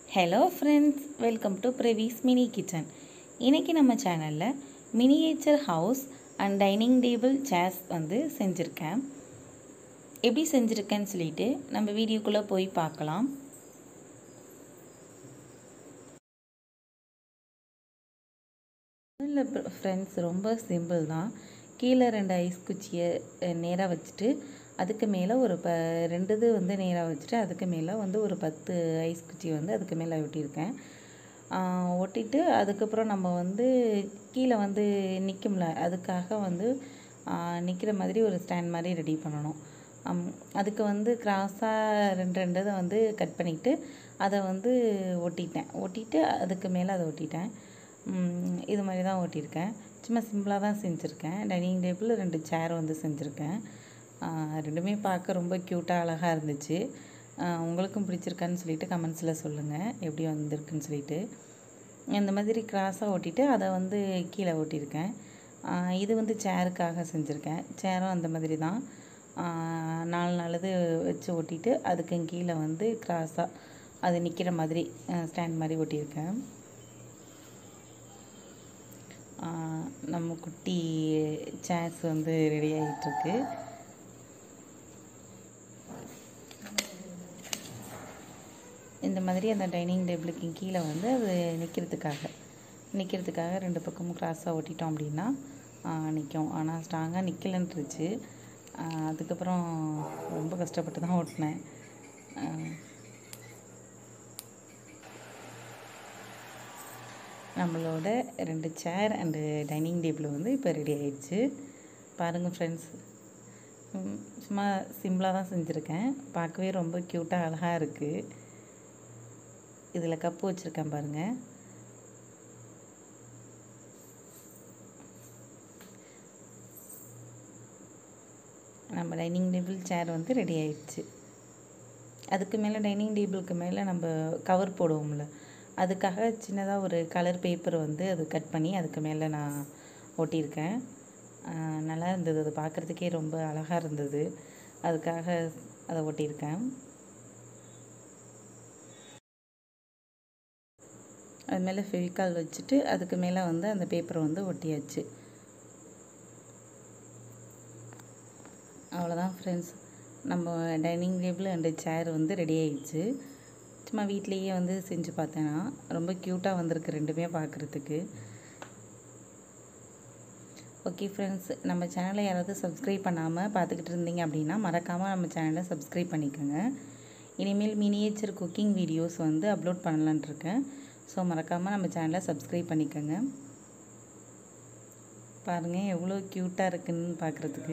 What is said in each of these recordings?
hello friends welcome to Pravees mini kitchen இன்றைக்கி நம்ம சேனலில் miniature house and dining table chairs வந்து செஞ்சுருக்கேன் எப்படி செஞ்சுருக்கேன்னு சொல்லிட்டு நம்ம வீடியோக்குள்ளே போய் பார்க்கலாம் இல்லை ஃப்ரெண்ட்ஸ் ரொம்ப சிம்பிள் தான் கீழே ரெண்டு ஐஸ் குச்சியை நேராக வச்சுட்டு அதுக்கு மேலே ஒரு ப ரெண்டு இது வந்து நேராக வச்சுட்டு அதுக்கு மேலே வந்து ஒரு பத்து ஐஸ் குச்சி வந்து அதுக்கு மேலே ஒட்டியிருக்கேன் ஒட்டிட்டு அதுக்கப்புறம் நம்ம வந்து கீழே வந்து நிற்கும்ல அதுக்காக வந்து நிற்கிற மாதிரி ஒரு ஸ்டாண்ட் மாதிரி ரெடி பண்ணணும் அதுக்கு வந்து கிராஸாக ரெண்டு ரெண்டு இதை வந்து கட் பண்ணிவிட்டு அதை வந்து ஒட்டிட்டேன் ஒட்டிட்டு அதுக்கு மேலே அதை ஒட்டிட்டேன் இது மாதிரி தான் ஓட்டியிருக்கேன் சும்மா சிம்பிளாக தான் செஞ்சுருக்கேன் டைனிங் டேபிள் ரெண்டு சேர் வந்து செஞ்சுருக்கேன் ரெண்டுமே பார்க்க ரொம்ப க்யூட்டாக அழகாக இருந்துச்சு உங்களுக்கும் பிடிச்சிருக்கான்னு சொல்லிட்டு கமெண்ட்ஸில் சொல்லுங்கள் எப்படி வந்திருக்குன்னு சொல்லிட்டு இந்த மாதிரி கிராஸாக ஓட்டிட்டு அதை வந்து கீழே ஓட்டியிருக்கேன் இது வந்து சேருக்காக செஞ்சுருக்கேன் சேரும் அந்த மாதிரி தான் நாலு நாலு வச்சு ஒட்டிட்டு அதுக்கு கீழே வந்து கிராஸாக அது நிற்கிற மாதிரி ஸ்டாண்ட் மாதிரி ஒட்டியிருக்கேன் நம்ம குட்டி சேர்ஸ் வந்து ரெடி ஆகிட்டுருக்கு இந்த மாதிரி அந்த டைனிங் டேபிளுக்கு கீழே வந்து அது நிற்கிறதுக்காக நிற்கிறதுக்காக ரெண்டு பக்கமும் கிராஸாக ஓட்டிட்டோம் அப்படின்னா நிற்கும் ஆனால் ஸ்ட்ராங்காக நிற்கலன்ட்டுருச்சு அதுக்கப்புறம் ரொம்ப கஷ்டப்பட்டு தான் ஓட்டினேன் நம்மளோட ரெண்டு சேர் அண்டு டைனிங் டேபிள் வந்து இப்போ ரெடி ஆயிடுச்சு பாருங்கள் ஃப்ரெண்ட்ஸ் சும்மா சிம்பிளாக தான் செஞ்சுருக்கேன் பார்க்கவே ரொம்ப க்யூட்டாக அழகாக இருக்குது இதில் கப்பு வச்சுருக்கேன் பாருங்கள் நம்ம டைனிங் டேபிள் சேர் வந்து ரெடி ஆயிடுச்சு அதுக்கு மேலே டைனிங் டேபிளுக்கு மேலே நம்ம கவர் போடுவோம்ல அதுக்காக சின்னதாக ஒரு கலர் பேப்பர் வந்து அது கட் பண்ணி அதுக்கு மேலே நான் ஒட்டியிருக்கேன் நல்லா இருந்தது அது பார்க்குறதுக்கே ரொம்ப அழகாக இருந்தது அதுக்காக அதை ஒட்டியிருக்கேன் அது மேலே ஃபெவிகால் வச்சுட்டு அதுக்கு மேலே வந்து அந்த பேப்பரை வந்து ஒட்டியாச்சு அவ்வளோதான் ஃப்ரெண்ட்ஸ் நம்ம டைனிங் டேபிள் அண்டு சேர் வந்து ரெடி ஆயிடுச்சு சும்மா வீட்லேயே வந்து செஞ்சு பார்த்தேன்னா ரொம்ப க்யூட்டாக வந்திருக்கு ரெண்டுமே பார்க்குறதுக்கு ஓகே ஃப்ரெண்ட்ஸ் நம்ம சேனலை யாராவது சப்ஸ்கிரைப் பண்ணாமல் பார்த்துக்கிட்டு இருந்தீங்க அப்படின்னா மறக்காமல் நம்ம சேனலை சப்ஸ்கிரைப் பண்ணிக்கோங்க இனிமேல் மினியேச்சர் குக்கிங் வீடியோஸ் வந்து அப்லோட் பண்ணலான்ட்டு இருக்கேன் ஸோ மறக்காமல் நம்ம சேனலை சப்ஸ்கிரைப் பண்ணிக்கோங்க பாருங்கள் எவ்வளோ க்யூட்டாக இருக்குன்னு பார்க்குறதுக்கு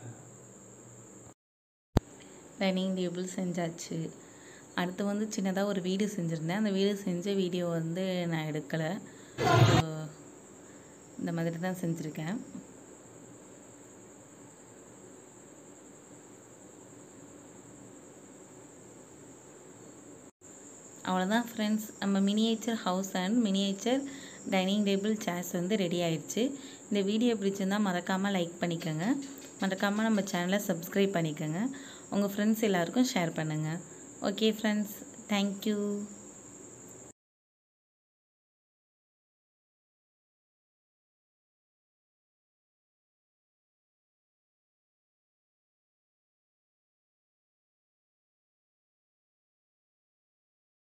டைனிங் டேபிள் செஞ்சாச்சு அடுத்து வந்து சின்னதாக ஒரு வீடு செஞ்சுருந்தேன் அந்த வீடு செஞ்ச வீடியோ வந்து நான் எடுக்கலை இந்த மாதிரி தான் செஞ்சுருக்கேன் அவ்வளோதான் ஃப்ரெண்ட்ஸ் நம்ம miniature house and miniature dining table chairs வந்து ரெடி ஆயிடுச்சு இந்த வீடியோ பிடிச்சிருந்தால் மறக்காமல் லைக் பண்ணிக்கோங்க மறக்காமல் நம்ம சேனலை சப்ஸ்கிரைப் பண்ணிக்கோங்க உங்கள் ஃப்ரெண்ட்ஸ் எல்லாருக்கும் ஷேர் பண்ணுங்கள் ஓகே ஃப்ரெண்ட்ஸ் தேங்க்யூ